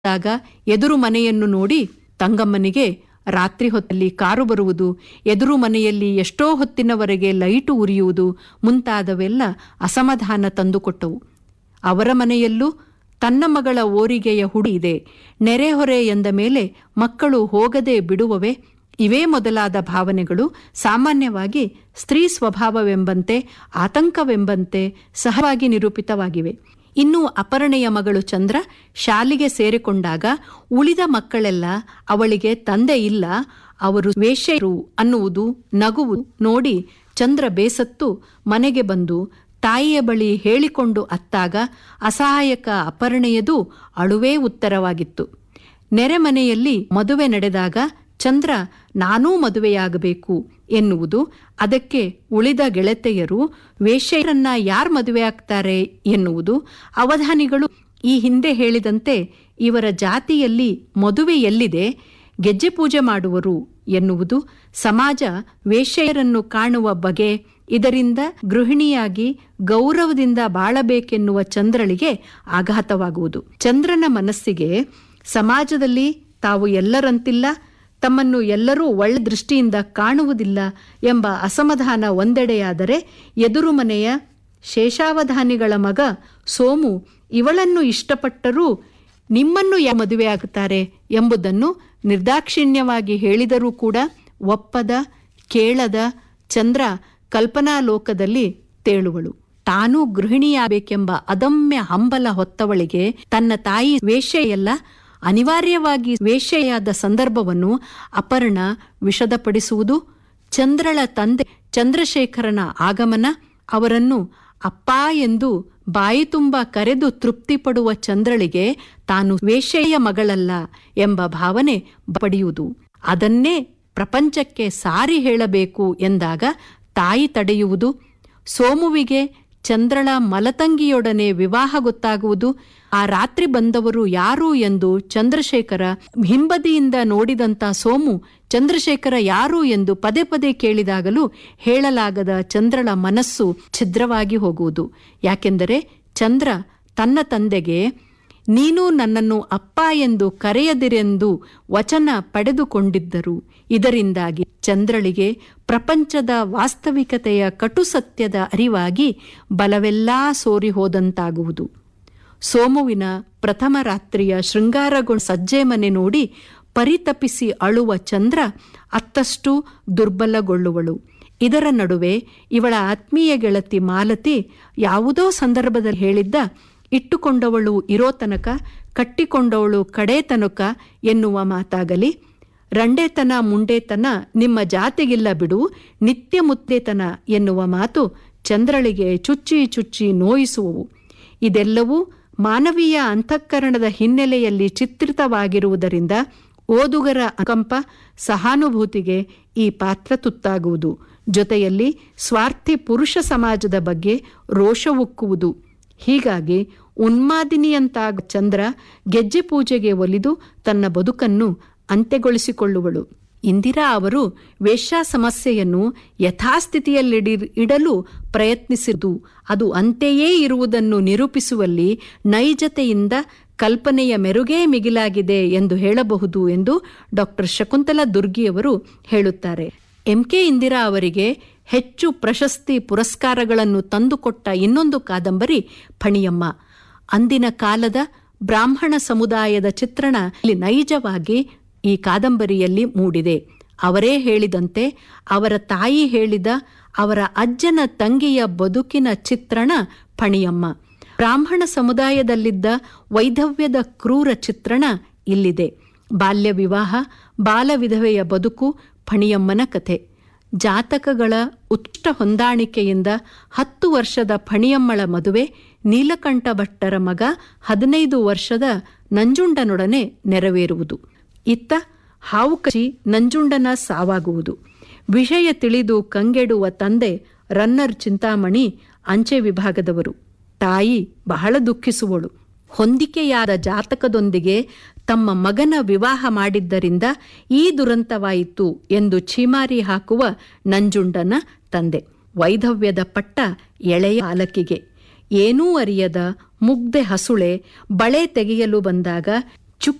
ಆಗ ಎದುರು ಮನೆಯನ್ನು ನೋಡಿ ತಂಗಮ್ಮನಿಗೆ ರಾತ್ರಿ ಹೊತ್ತಲ್ಲಿ ಕಾರು ಬರುವುದು ಎದುರು ಮನೆಯಲ್ಲಿ ಎಷ್ಟೋ ಹೊತ್ತಿನವರೆಗೆ ಲೈಟು ಉರಿಯುವುದು ಮುಂತಾದವೆಲ್ಲ ಅಸಮಾಧಾನ ತಂದುಕೊಟ್ಟವು ಅವರ ಮನೆಯಲ್ಲೂ ತನ್ನ ಮಗಳ ಓರಿಗೆಯ ಹುಡಿ ಇದೆ ನೆರೆಹೊರೆ ಎಂದ ಮೇಲೆ ಮಕ್ಕಳು ಹೋಗದೆ ಬಿಡುವವೆ ಇವೇ ಮೊದಲಾದ ಭಾವನೆಗಳು ಸಾಮಾನ್ಯವಾಗಿ ಸ್ತ್ರೀ ಸ್ವಭಾವವೆಂಬಂತೆ ಆತಂಕವೆಂಬಂತೆ ಸಹವಾಗಿ ನಿರೂಪಿತವಾಗಿವೆ ಇನ್ನು ಅಪರ್ಣೆಯ ಮಗಳು ಚಂದ್ರ ಶಾಲೆಗೆ ಸೇರಿಕೊಂಡಾಗ ಉಳಿದ ಮಕ್ಕಳೆಲ್ಲ ಅವಳಿಗೆ ತಂದೆ ಇಲ್ಲ ಅವರು ವೇಶ್ಯರು ಅನ್ನುವುದು ನಗುವು ನೋಡಿ ಚಂದ್ರ ಬೇಸತ್ತು ಮನೆಗೆ ಬಂದು ತಾಯಿಯ ಬಳಿ ಹೇಳಿಕೊಂಡು ಅತ್ತಾಗ ಅಸಹಾಯಕ ಅಪರ್ಣೆಯದು ಅಳುವೇ ಉತ್ತರವಾಗಿತ್ತು ನೆರೆಮನೆಯಲ್ಲಿ ಮದುವೆ ನಡೆದಾಗ ಚಂದ್ರ ನಾನೂ ಮದುವೆಯಾಗಬೇಕು ಎನ್ನುವುದು ಅದಕ್ಕೆ ಉಳಿದ ಗೆಳತಿಯರು ವೇಶ್ಯರನ್ನ ಯಾರು ಮದುವೆ ಆಗ್ತಾರೆ ಎನ್ನುವುದು ಅವಧಾನಿಗಳು ಈ ಹಿಂದೆ ಹೇಳಿದಂತೆ ಇವರ ಜಾತಿಯಲ್ಲಿ ಮದುವೆ ಎಲ್ಲಿದೆ ಗೆಜ್ಜೆ ಪೂಜೆ ಮಾಡುವರು ಎನ್ನುವುದು ಸಮಾಜ ವೇಶ್ಯೆಯರನ್ನು ಕಾಣುವ ಬಗೆ ಇದರಿಂದ ಗೃಹಿಣಿಯಾಗಿ ಗೌರವದಿಂದ ಬಾಳಬೇಕೆನ್ನುವ ಚಂದ್ರಳಿಗೆ ಆಘಾತವಾಗುವುದು ಚಂದ್ರನ ಮನಸ್ಸಿಗೆ ಸಮಾಜದಲ್ಲಿ ತಾವು ಎಲ್ಲರಂತಿಲ್ಲ ತಮ್ಮನ್ನು ಎಲ್ಲರೂ ಒಳ್ಳೆ ದೃಷ್ಟಿಯಿಂದ ಕಾಣುವುದಿಲ್ಲ ಎಂಬ ಅಸಮಾಧಾನ ಒಂದೆಡೆಯಾದರೆ ಎದುರು ಮನೆಯ ಶೇಷಾವಧಾನಿಗಳ ಮಗ ಸೋಮು ಇವಳನ್ನು ಇಷ್ಟಪಟ್ಟರೂ ನಿಮ್ಮನ್ನು ಯಾ ಮದುವೆಯಾಗುತ್ತಾರೆ ಎಂಬುದನ್ನು ನಿರ್ದಾಕ್ಷಿಣ್ಯವಾಗಿ ಹೇಳಿದರೂ ಕೂಡ ಒಪ್ಪದ ಕೇಳದ ಚಂದ್ರ ಕಲ್ಪನಾಲೋಕದಲ್ಲಿ ತೇಳುವಳು ತಾನೂ ಗೃಹಿಣಿಯಾಗಬೇಕೆಂಬ ಅದಮ್ಯ ಹಂಬಲ ಹೊತ್ತವಳಿಗೆ ತನ್ನ ತಾಯಿ ವೇಶ್ಯೆಯಲ್ಲ ಅನಿವಾರ್ಯವಾಗಿ ವೇಶ್ಯೆಯಾದ ಸಂದರ್ಭವನ್ನು ಅಪರ್ಣ ವಿಷದಪಡಿಸುವುದು ಚಂದ್ರಳ ತಂದೆ ಚಂದ್ರಶೇಖರನ ಆಗಮನ ಅವರನ್ನು ಅಪ್ಪ ಎಂದು ಬಾಯಿ ತುಂಬ ಕರೆದು ತೃಪ್ತಿಪಡುವ ಚಂದ್ರಳಿಗೆ ತಾನು ವೇಶ್ಯೆಯ ಮಗಳಲ್ಲ ಎಂಬ ಭಾವನೆ ಪಡೆಯುವುದು ಅದನ್ನೇ ಪ್ರಪಂಚಕ್ಕೆ ಸಾರಿ ಹೇಳಬೇಕು ಎಂದಾಗ ತಾಯಿ ತಡೆಯುವುದು ಸೋಮುವಿಗೆ ಚಂದ್ರಳ ಮಲತಂಗಿಯೊಡನೆ ವಿವಾಹ ಗೊತ್ತಾಗುವುದು ಆ ರಾತ್ರಿ ಬಂದವರು ಯಾರು ಎಂದು ಚಂದ್ರಶೇಖರ ಹಿಂಬದಿಯಿಂದ ನೋಡಿದಂತ ಸೋಮು ಚಂದ್ರಶೇಖರ ಯಾರು ಎಂದು ಪದೇ ಪದೇ ಕೇಳಿದಾಗಲೂ ಹೇಳಲಾಗದ ಚಂದ್ರಳ ಮನಸ್ಸು ಛಿದ್ರವಾಗಿ ಹೋಗುವುದು ಯಾಕೆಂದರೆ ಚಂದ್ರ ತನ್ನ ತಂದೆಗೆ ನೀನು ನನ್ನನ್ನು ಅಪ್ಪ ಎಂದು ಕರೆಯದಿರೆಂದು ವಚನ ಪಡೆದುಕೊಂಡಿದ್ದರು ಇದರಿಂದಾಗಿ ಚಂದ್ರಳಿಗೆ ಪ್ರಪಂಚದ ವಾಸ್ತವಿಕತೆಯ ಕಟು ಸತ್ಯದ ಅರಿವಾಗಿ ಬಲವೆಲ್ಲಾ ಸೋರಿ ಹೋದಂತಾಗುವುದು ಸೋಮುವಿನ ಪ್ರಥಮ ರಾತ್ರಿಯ ಶೃಂಗಾರಗೊಂಡ ಸಜ್ಜೆ ಮನೆ ನೋಡಿ ಪರಿತಪಿಸಿ ಅಳುವ ಚಂದ್ರ ಅತ್ತಷ್ಟು ದುರ್ಬಲಗೊಳ್ಳುವಳು ಇದರ ನಡುವೆ ಇವಳ ಆತ್ಮೀಯ ಗೆಳತಿ ಮಾಲತಿ ಯಾವುದೋ ಸಂದರ್ಭದಲ್ಲಿ ಹೇಳಿದ್ದ ಇಟ್ಟುಕೊಂಡವಳು ಇರೋ ತನಕ ಕಟ್ಟಿಕೊಂಡವಳು ಕಡೇ ತನಕ ಎನ್ನುವ ಮಾತಾಗಲಿ ರಂಡೇತನ ಮುಂಡೇತನ ನಿಮ್ಮ ಜಾತಿಗಿಲ್ಲ ಬಿಡು ನಿತ್ಯ ಮುತ್ತೇತನ ಎನ್ನುವ ಮಾತು ಚಂದ್ರಳಿಗೆ ಚುಚ್ಚಿ ಚುಚ್ಚಿ ನೋಯಿಸುವವು ಇದೆಲ್ಲವೂ ಮಾನವೀಯ ಅಂತಃಕರಣದ ಹಿನ್ನೆಲೆಯಲ್ಲಿ ಚಿತ್ರಿತವಾಗಿರುವುದರಿಂದ ಓದುಗರ ಅಕಂಪ ಸಹಾನುಭೂತಿಗೆ ಈ ಪಾತ್ರ ತುತ್ತಾಗುವುದು ಜೊತೆಯಲ್ಲಿ ಸ್ವಾರ್ಥಿ ಪುರುಷ ಸಮಾಜದ ಬಗ್ಗೆ ರೋಷವುಕ್ಕುವುದು ಹೀಗಾಗಿ ಉನ್ಮಾದಿನಿಯಂತಾಗ ಚಂದ್ರ ಗೆಜ್ಜೆ ಪೂಜೆಗೆ ಒಲಿದು ತನ್ನ ಬದುಕನ್ನು ಅಂತ್ಯಗೊಳಿಸಿಕೊಳ್ಳುವಳು ಇಂದಿರಾ ಅವರು ವೇಶ್ಯಾ ಸಮಸ್ಯೆಯನ್ನು ಯಥಾಸ್ಥಿತಿಯಲ್ಲಿಡಿ ಇಡಲು ಪ್ರಯತ್ನಿಸಿದ್ದು ಅದು ಅಂತೆಯೇ ಇರುವುದನ್ನು ನಿರೂಪಿಸುವಲ್ಲಿ ನೈಜತೆಯಿಂದ ಕಲ್ಪನೆಯ ಮೆರುಗೇ ಮಿಗಿಲಾಗಿದೆ ಎಂದು ಹೇಳಬಹುದು ಎಂದು ಡಾಕ್ಟರ್ ಶಕುಂತಲಾ ದುರ್ಗಿಯವರು ಹೇಳುತ್ತಾರೆ ಎಂಕೆ ಇಂದಿರಾ ಅವರಿಗೆ ಹೆಚ್ಚು ಪ್ರಶಸ್ತಿ ಪುರಸ್ಕಾರಗಳನ್ನು ತಂದುಕೊಟ್ಟ ಇನ್ನೊಂದು ಕಾದಂಬರಿ ಫಣಿಯಮ್ಮ ಅಂದಿನ ಕಾಲದ ಬ್ರಾಹ್ಮಣ ಸಮುದಾಯದ ಚಿತ್ರಣ ಇಲ್ಲಿ ನೈಜವಾಗಿ ಈ ಕಾದಂಬರಿಯಲ್ಲಿ ಮೂಡಿದೆ ಅವರೇ ಹೇಳಿದಂತೆ ಅವರ ತಾಯಿ ಹೇಳಿದ ಅವರ ಅಜ್ಜನ ತಂಗಿಯ ಬದುಕಿನ ಚಿತ್ರಣ ಫಣಿಯಮ್ಮ ಬ್ರಾಹ್ಮಣ ಸಮುದಾಯದಲ್ಲಿದ್ದ ವೈಧವ್ಯದ ಕ್ರೂರ ಚಿತ್ರಣ ಇಲ್ಲಿದೆ ಬಾಲ್ಯ ವಿವಾಹ ಬಾಲವಿಧವೆಯ ಬದುಕು ಫಣಿಯಮ್ಮನ ಕಥೆ ಜಾತಕಗಳ ಉತ್ಕೃಷ್ಟ ಹೊಂದಾಣಿಕೆಯಿಂದ ಹತ್ತು ವರ್ಷದ ಫಣಿಯಮ್ಮಳ ಮದುವೆ ನೀಲಕಂಠ ಭಟ್ಟರ ಮಗ ಹದಿನೈದು ವರ್ಷದ ನಂಜುಂಡನೊಡನೆ ನೆರವೇರುವುದು ಇತ್ತ ಹಾವು ಕಚ್ಚಿ ನಂಜುಂಡನ ಸಾವಾಗುವುದು ವಿಷಯ ತಿಳಿದು ಕಂಗೆಡುವ ತಂದೆ ರನ್ನರ್ ಚಿಂತಾಮಣಿ ಅಂಚೆ ವಿಭಾಗದವರು ತಾಯಿ ಬಹಳ ದುಃಖಿಸುವಳು ಹೊಂದಿಕೆಯಾದ ಜಾತಕದೊಂದಿಗೆ ತಮ್ಮ ಮಗನ ವಿವಾಹ ಮಾಡಿದ್ದರಿಂದ ಈ ದುರಂತವಾಯಿತು ಎಂದು ಛೀಮಾರಿ ಹಾಕುವ ನಂಜುಂಡನ ತಂದೆ ವೈಧವ್ಯದ ಪಟ್ಟ ಎಳೆಯ ಬಾಲಕಿಗೆ ಏನೂ ಅರಿಯದ ಮುಗ್ಧೆ ಹಸುಳೆ ಬಳೆ ತೆಗೆಯಲು ಬಂದಾಗ